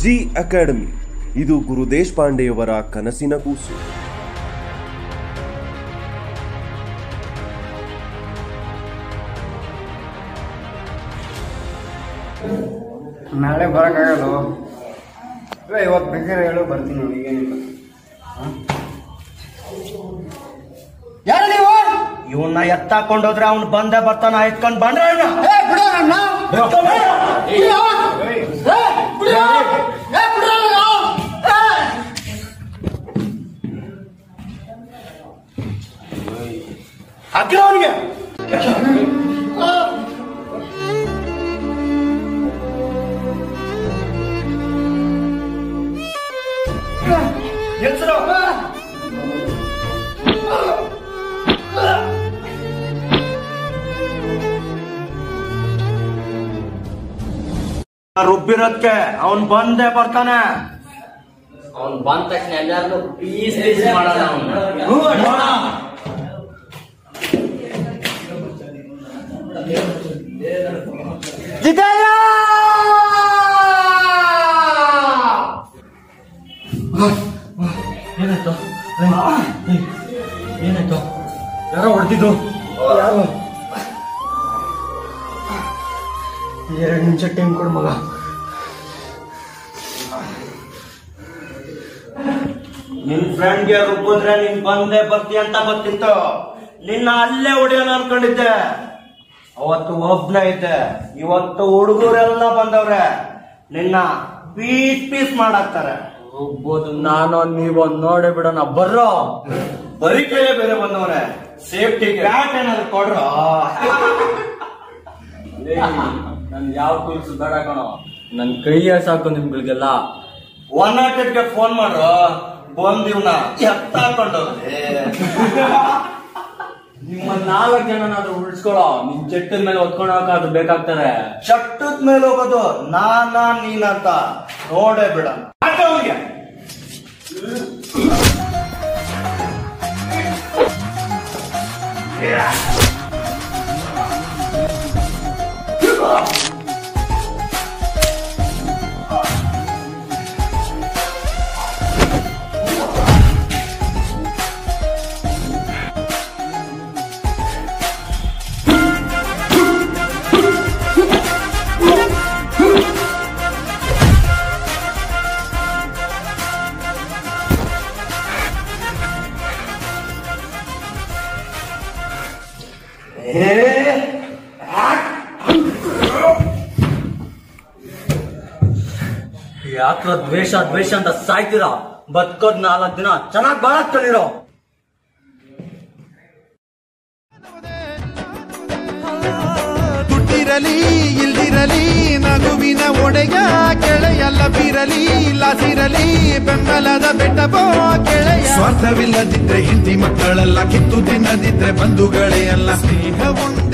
G academy ಇದು ಗುರು ದೇಶಪಾಂಡೆಯವರ ಕನಸಿನ ಕೂಸು ನಾಳೆ ಬರೋಕ್ಕಾಗಲ್ಲ ಇಲ್ಲ ಇವತ್ತು ಬೇಕಾದ್ರೆ ಹೇಳು ಬರ್ತೀನಿ ನೋಡಿ ಏನಿಲ್ಲ ಯಾರು ನೀವು ಇವನ್ನ ಎತ್ತಾಕೊಂಡೋದ್ರೆ ಅವ್ನು ಬಂದೇ ಬರ್ತಾನ ಎತ್ಕೊಂಡ್ ಬಂದ್ರೆ ಅವ್ನ. ಏ ಬಿಡು ನನ್ನ ಏ, ಬಿಡು. ಏ, ಬಿಡು. ಏ, ಬಿಡು ನನ್ನ. ಏ. ಹಾಕಿರೋ ಅವನಿಗೆ ನಿಲ್ಸ್ರು. ರುಬ್ಬಿರೋದ್ಕೆ ಅವನ್ ಬಂದೇ ಬರ್ತಾನೆ ಅವ್ನ್ ಬಂದ ತಕ್ಷಣ ಎಲ್ಲಾರ್ನು ಪೀಸ್ ಪೀಸ್ ಮಾಡೋಣ ಅವ್ನು ಏನಾಯ್ತು ಯಾರೋ ಹೊಡೆದಿದ್ದು ಯಾರು ಎರಡು ನಿಮಿಷ ಟೈಮ್ ಕೊಡು ಮಗ ನಿನ್ ಫ್ರೆಂಡ್ಗೆ ರುಬ್ಬಿದ್ರೆ ನೀನ್ ಬಂದೇ ಬರ್ತಿ ಅಂತ ಗೊತ್ತಿತ್ತು ನಿನ್ನ ಅಲ್ಲೇ ಹೊಡಿಯೋಣ ಅನ್ಕೊಂಡಿದ್ದೆ ಅವತ್ತು ಒಬ್ನ ಐತೆ ಇವತ್ತು ಹುಡುಗರೆಲ್ಲ ಬಂದವ್ರೆ ನಿನ್ನ ಪೀಸ್ ಪೀಸ್ ಮಾಡಾಕ್ತಾರೆ ಒಬ್ಬದು ನಾನು ನೀವು ನೋಡೇ ಬಿಡೋಣ ಬರ್ರೋ ಬರೀ ಕೈಲೇ ಬೇರೆ ಬಂದವ್ರೆ ಸೇಫ್ಟಿ ಬ್ಯಾಟ್ ಏನಾದ್ರು ಕೊಡ್ರೋ ನನ್ ಯಾವ ಟೂಲ್ಸ್ ಬೇಡ ಕಣೋ ನನ್ ಕೈಯೇ ಸಾಕು ನಿಮ್ಗಳಿಗೆಲ್ಲ ಒನ್ ನಾಟ್ ಏಟ್ಗೆ ಫೋನ್ ಮಾಡ್ರು ಬಂದಿವ್ನ ಎತ್ತಾಕೊಂಡೋಗ್ರಿ ನಿಮ್ಮ ನಾಲ್ಕು ಜನನಾದ್ರೂ ಉಳಿಸ್ಕೊಳೋ ನಿನ್ ಚೆಟ್ಟಿನ ಮೇಲೆ ಹೊತ್ಕೊಂಡು ಹೋಗಕ್ಕಾದ್ರೂ ಬೇಕಾಗ್ತದೆ ಚಟ್ಟದ ಮೇಲೆ ಹೋಗೋದು ನಾನಾ ನೀನಂತ ನೋಡೇ ಬಿಡ ಅವ್ರಿಗೆ ಯಾಕ್ರ ದ್ವೇಷ ದ್ವೇಷ ಅಂತ ಸಾಯ್ತೀರಾ ಬದುಕೋದ್ ನಾಲ್ಕು ದಿನ ಚೆನ್ನಾಗ್ ಬಾಳಕ್ ಕಲಿರೋ ದುಡ್ಡಿರಲಿ ಇಲ್ದಿರಲಿ ನಗುವಿನ ಒಡೆಯ ಕೆಳೆಯಲ್ಲ ಬೀರಲಿ ಲಾಸಿರಲಿ ಬೆಂಬಲದ ಬೆಟ್ಟಬೋ ಕೆಳೆಯ ಸ್ವಾರ್ಥವಿಲ್ಲದಿದ್ರೆ ಹಿಂದಿ ಮಕ್ಕಳೆಲ್ಲ ಕಿತ್ತು ತಿನ್ನದಿದ್ರೆ ಬಂಧುಗಳೇ ಅಲ್ಲ ಸ್ನೇಹ ಒಂದೇ